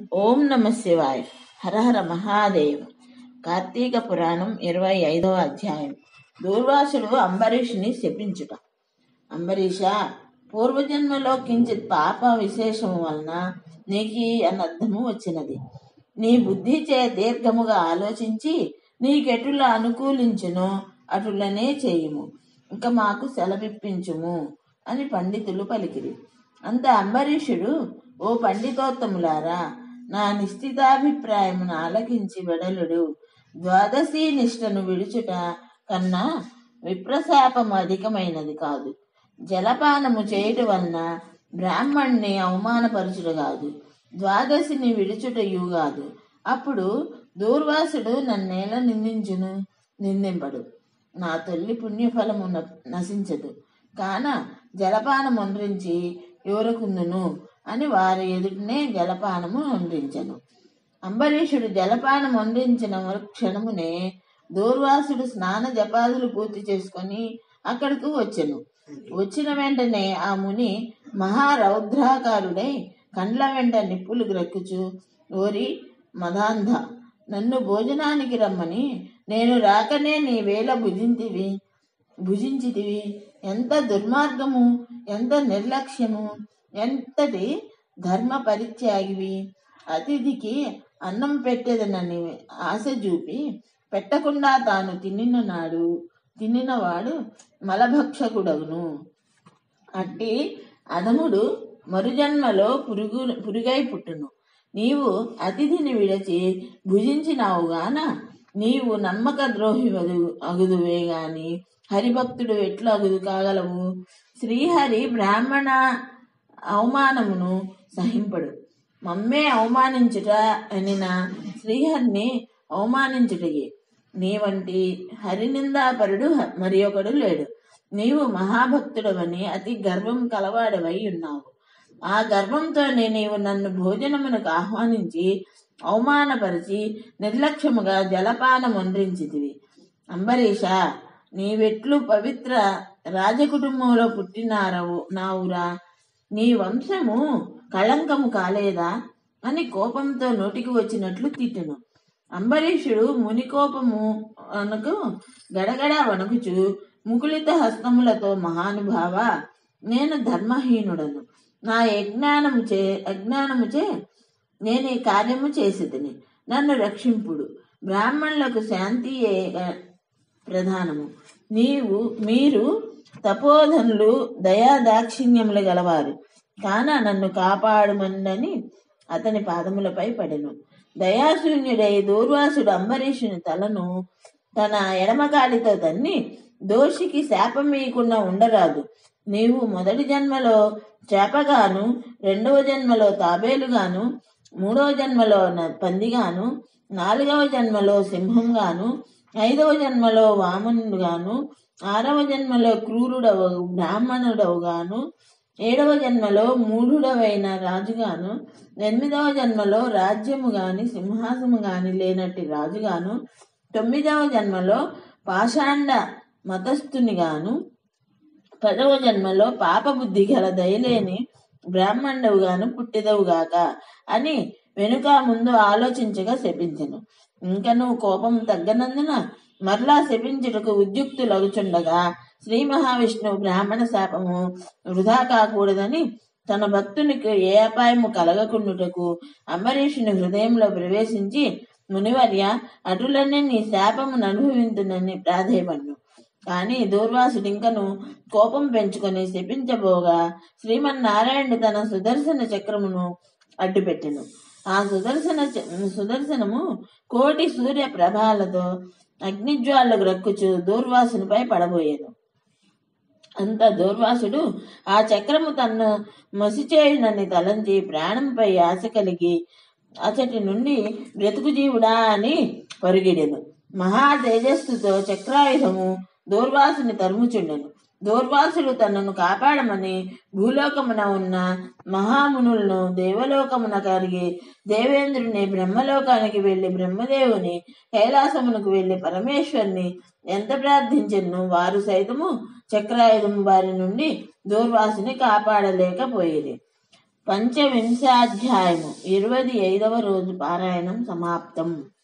ఓం నమ శివాయ హరహర మహాదేవ్ కార్తీక పురాణం ఇరవై ఐదవ అధ్యాయం దూర్వాసుడు అంబరీషుని శపించుట అంబరీష పూర్వజన్మలో కించిత్ పాప విశేషము వలన నీకు ఈ అనర్థము వచ్చినది నీ బుద్ధి చే దీర్ఘముగా ఆలోచించి నీకెటులా అనుకూలించునో అటులనే చేయుము ఇక మాకు సెలవిప్పించుము అని పండితులు పలికిరి అంత అంబరీషుడు ఓ పండితోత్తములారా నా నిశ్చితాభిప్రాయమును ఆలకించి వెడలుడు ద్వాదశీ నిష్టను విడుచుట కన్నా విప్రశాపము అధికమైనది కాదు జలపానము చేయుట వలన బ్రాహ్మణ్ణి అవమానపరచుడు కాదు ద్వాదశిని విడుచుటయు కాదు అప్పుడు దూర్వాసుడు నన్నేల నిందించును నిందింపడు నా తొల్లి పుణ్యఫలము న- నశించదు కాన జలపానం వండ్రించి ఎవరకుందును అని వారి ఎదుటనే జలపానము వండించను అంబరీషుడు జలపానం వండించిన క్షణమునే దూర్వాసుడు స్నాన జపాదులు పూర్తి చేసుకొని అక్కడకు వచ్చెను వచ్చిన వెంటనే ఆ ముని మహారౌద్రాకారుడై కండ్ల వెంట నిప్పులు గ్రక్కుచు ఓరి మదాంధ నన్ను భోజనానికి రమ్మని నేను రాకనే నీ వేళ భుజింతివి భుజించితివి ఎంత దుర్మార్గము ఎంత నిర్లక్ష్యము ఎంతటి ధర్మ పరిత్యాగివి అతిథికి అన్నం పెట్టేదనని ఆశ చూపి పెట్టకుండా తాను తినిన నాడు తినినవాడు మలభక్షకుడగును అట్టి అధముడు మరుజన్మలో పురుగు పురుగై పుట్టును నీవు అతిథిని విడచి భుజించినావు గాన నీవు నమ్మక ద్రోహి అగుదువే గాని హరిభక్తుడు ఎట్లు అగుదు కాగలవు శ్రీహరి బ్రాహ్మణ అవమానమును సహింపడు మమ్మే అవమానించుట అనిన శ్రీహరిని అవమానించుటయే నీ వంటి హరినిందాపరుడు హ- మరి ఒకడు లేడు నీవు మహాభక్తుడవని అతి గర్వం కలవాడవై ఉన్నావు ఆ గర్వంతోనే నీవు నన్ను భోజనమునకు ఆహ్వానించి అవమానపరిచి నిర్లక్ష్యముగా జలపానం వండ్రించితివి అంబరీష నీవెట్లు పవిత్ర రాజకుటుంబంలో పుట్టినారవు నావురా నీ వంశము కళంకము కాలేదా అని కోపంతో నోటికి వచ్చినట్లు తిట్టెను అంబరీషుడు ముని కోపము అనకు గడగడ వణకుచు ముకులిత హస్తములతో మహానుభావ నేను ధర్మహీనుడను నా యజ్ఞానము చే అజ్ఞానముచే నేను ఈ కార్యము చేసేదని నన్ను రక్షింపుడు బ్రాహ్మణులకు శాంతియే గ- ప్రధానము నీవు మీరు తపోధనులు దయా దాక్షిణ్యములు గలవారు కాన నన్ను కాపాడమని అతని పాదములపై పడెను దయాశూన్యుడై దూర్వాసుడు అంబరీషుని తలను తన ఎడమకాలితో తన్ని దోషికి శాపమీయకుండా ఉండరాదు నీవు మొదటి జన్మలో చేపగాను రెండవ జన్మలో తాబేలుగాను మూడవ జన్మలో న- పందిగాను నాలుగవ జన్మలో సింహంగాను ఐదవ జన్మలో వామనుడుగాను ఆరవ జన్మలో క్రూరుడవ బ్రాహ్మణుడవుగాను ఏడవ జన్మలో మూఢుడవైన రాజుగాను ఎనిమిదవ జన్మలో రాజ్యము గాని సింహాసము గాని లేనట్టి రాజుగాను తొమ్మిదవ జన్మలో పాషాండ మతస్థునిగాను పదవ జన్మలో పాపబుద్ధి గల దయలేని బ్రాహ్మణుడుగాను పుట్టిదవుగాక అని వెనుక ముందు ఆలోచించగా శపించెను ఇంకను కోపం తగ్గనందున మరలా శపించుటకు ఉద్యుక్తులగుచుండగా శ్రీ మహావిష్ణువు బ్రాహ్మణ శాపము వృధా కాకూడదని తన భక్తునికి ఏ అపాయము కలగకుండుటకు అంబరీషుని హృదయంలో ప్రవేశించి మునివర్య అటులనే నీ శాపమును అనుభవించునని ప్రాధేయపడ్ను కానీ దూర్వాసుడింకను కోపం పెంచుకొని శపించబోగా శ్రీమన్నారాయణుడు తన సుదర్శన చక్రమును అడ్డుపెట్టెను ఆ సుదర్శన చ- సుదర్శనము కోటి సూర్య ప్రభాలతో అగ్నిజ్వాలకు రక్కుచు దూర్వాసునిపై పడబోయేను అంత దూర్వాసుడు ఆ చక్రము తన్ను మసిచేయునని తలంచి ప్రాణంపై ఆశ కలిగి అచటి నుండి బ్రతుకు జీవుడా అని పరుగిడెను మహా తేజస్సుతో చక్రాయుధము దూర్వాసుని తరుముచుండెను దూర్వాసుడు తనను కాపాడమని భూలోకమున ఉన్న మహామునులను దేవలోకమున కలిగి దేవేంద్రుని బ్రహ్మలోకానికి వెళ్లి బ్రహ్మదేవుని కైలాసమునకు వెళ్లి పరమేశ్వరుని ఎంత ప్రార్థించెను వారు సైతము చక్రాయుధము వారి నుండి దూర్వాసుని కాపాడలేకపోయేది పంచవింశాధ్యాయము ఇరవై ఐదవ రోజు పారాయణం సమాప్తం